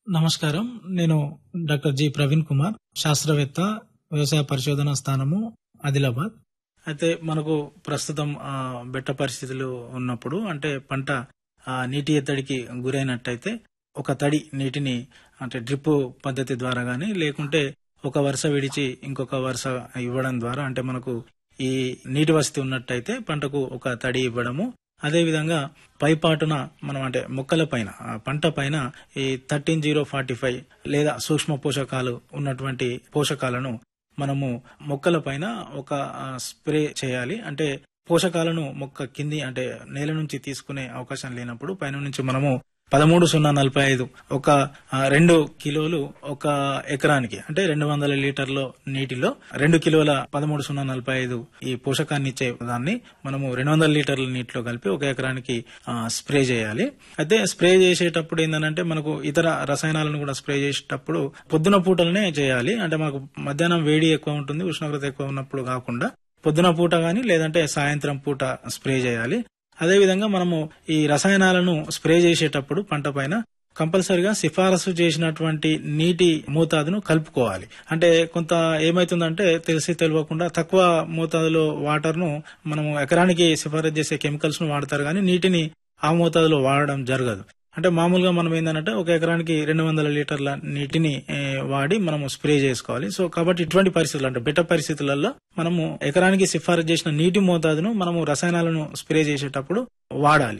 నమస్కారం నేను doctor G Praveen Kumar శాస్త్రవేత్త వ్యవసాయ పరిశోధన స్థానము ఆదిలాబాద్ అయితే మనకు ప్రస్తుతం ఆ, బెట్ట పరిస్థితులు ఉన్నప్పుడు అంటే పంట ఆ, నీటి ఎత్తడికి గురైనట్టయితే ఒక తడి నీటిని అంటే డ్రిప్ పద్ధతి ద్వారా గాని లేకుంటే ఒక వరుస విడిచి ఇంకొక వరుస ఇవ్వడం ద్వారా అంటే మనకు ఈ నీటి వసతి ఉన్నట్టయితే పంటకు ఒక తడి ఇవ్వడము అదే విధంగా పైపాటున మనం అంటే మొక్కల పైన ఆ పంట పైన ఈ థర్టీన్ జీరో ఫార్టీ ఫైవ్ లేదా సూక్ష్మ పోషకాలు ఉన్నటువంటి పోషకాలను మనము మొక్కల పైన ఒక ఆ, స్ప్రే చేయాలి అంటే పోషకాలను మొక్క కింది అంటే నేల నుంచి తీసుకునే అవకాశం లేనప్పుడు పైన నుంచి మనము పదమూడు సున్నా నలభై ఐదు ఒక ఆ, రెండు కిలోలు ఒక ఎకరానికి అంటే రెండు వందల లీటర్ల నీటిలో రెండు కిలోల పదమూడు సున్నా నలభై ఐదు ఈ పోషకాన్ని ఇచ్చే దాన్ని మనము రెండు వందల లీటర్ల నీటిలో కలిపి ఒక ఎకరానికి ఆ, స్ప్రే చేయాలి అయితే స్ప్రే చేసేటప్పుడు ఏంటంటే మనకు ఇతర రసాయనాలను కూడా స్ప్రే చేసేటప్పుడు పొద్దున పూటలనే చేయాలి అంటే మనకు మధ్యాహ్నం వేడి ఎక్కువ ఉంటుంది ఉష్ణోగ్రత ఎక్కువ ఉన్నప్పుడు కాకుండా పొద్దున పూట గాని లేదంటే సాయంత్రం పూట స్ప్రే చేయాలి అదే విధంగా మనము ఈ రసాయనాలను స్ప్రే చేసేటప్పుడు పంట పైన కంపల్సరిగా సిఫారసు చేసినటువంటి నీటి మోతాదును కలుపుకోవాలి అంటే కొంత ఏమైతుందంటే తెలిసి తెలియకుండా తక్కువ మోతాదులో వాటర్ ను మనము ఎకరానికి సిఫారసు చేసే కెమికల్స్ ను వాడతారు కానీ నీటిని ఆ మోతాదులో వాడడం జరగదు అంటే మామూలుగా మనం ఏంటంటే ఒక ఎకరానికి రెండు వందల లీటర్ల నీటిని ఏ, వాడి మనము స్ప్రే చేసుకోవాలి సో కాబట్టి ఇటువంటి పరిస్థితులు అంటే బెట్ట పరిస్థితులలో మనము ఎకరానికి సిఫారసు చేసిన నీటి మోతాదును మనము రసాయనాలను స్ప్రే చేసేటప్పుడు వాడాలి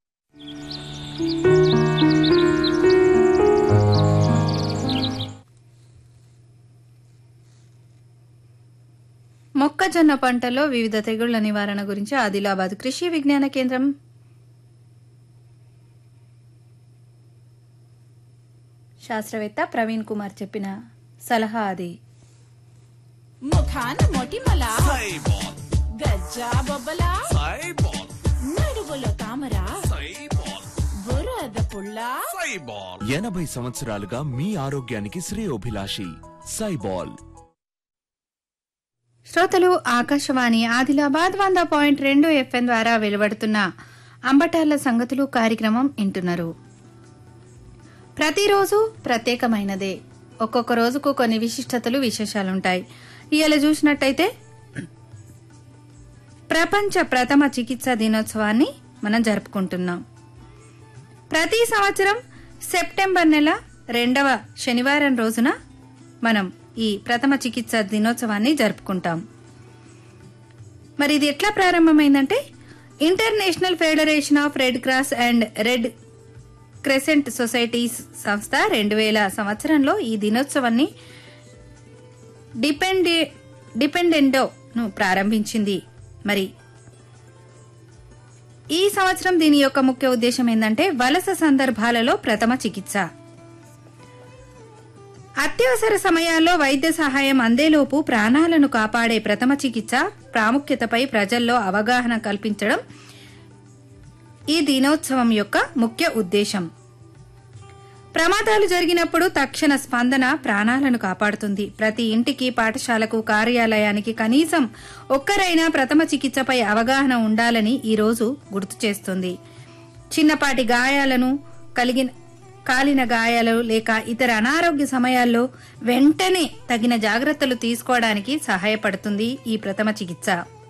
మొక్కజొన్న పంటలో వివిధ తెగుళ్ల నివారణ గురించి ఆదిలాబాద్ కృషి విజ్ఞాన కేంద్రం శాస్త్రవేత్త ప్రవీణ్ కుమార్ చెప్పిన సలహా అది ముఖాన మొటిమల గజ్జా బొబ్బల నడువులో తామర బురద పుల్ల ఎనభై సంవత్సరాలుగా మీ ఆరోగ్యానికి శ్రేయోభిలాషి సైబాల్ శ్రోతలు ఆకాశవాణి ఆదిలాబాద్ వంద పాయింట్ రెండు ఎఫ్ఎం ద్వారా వెలువడుతున్న అంబటార్ల సంగతులు కార్యక్రమం వింటున్నారు ప్రతిరోజు ప్రత్యేకమైనదే ఒక్కొక్క రోజుకు కొన్ని విశిష్టతలు విశేషాలుంటాయి ఇవాళ చూసినట్టయితే ప్రపంచ ప్రథమ చికిత్స దినోత్సవాన్ని మనం జరుపుకుంటున్నాం ప్రతి సంవత్సరం సెప్టెంబర్ నెల రెండవ శనివారం రోజున మనం ఈ ప్రథమ చికిత్స దినోత్సవాన్ని జరుపుకుంటాం మరి ఇది ఎట్లా ప్రారంభమైందంటే international federation of red cross and red crescent societies సంస్థ రెండు వేల సంవత్సరంలో ఈ దినోత్సవాన్ని డిపెండే డిపెండెండోను ప్రారంభించింది మరి ఈ సంవత్సరం దీని యొక్క ముఖ్య ఉద్దేశం ఏంటంటే వలస సందర్భాలలో ప్రథమ చికిత్స అత్యవసర సమయాల్లో వైద్య సహాయం అందేలోపు ప్రాణాలను కాపాడే ప్రథమ చికిత్స ప్రాముఖ్యతపై ప్రజల్లో అవగాహన కల్పించడం ఈ దినోత్సవం యొక్క ముఖ్య ఉద్దేశం ప్రమాదాలు జరిగినప్పుడు తక్షణ స్పందన ప్రాణాలను కాపాడుతుంది ప్రతి ఇంటికి పాఠశాలకు కార్యాలయానికి కనీసం ఒక్కరైనా ప్రథమ చికిత్సపై అవగాహన ఉండాలని ఈ రోజు గుర్తు చేస్తుంది చిన్నపాటి గాయాలను కలిగిన కాలిన గాయాలు లేక ఇతర అనారోగ్య సమయాల్లో వెంటనే తగిన జాగ్రత్తలు తీసుకోవడానికి సహాయపడుతుంది ఈ ప్రథమ చికిత్స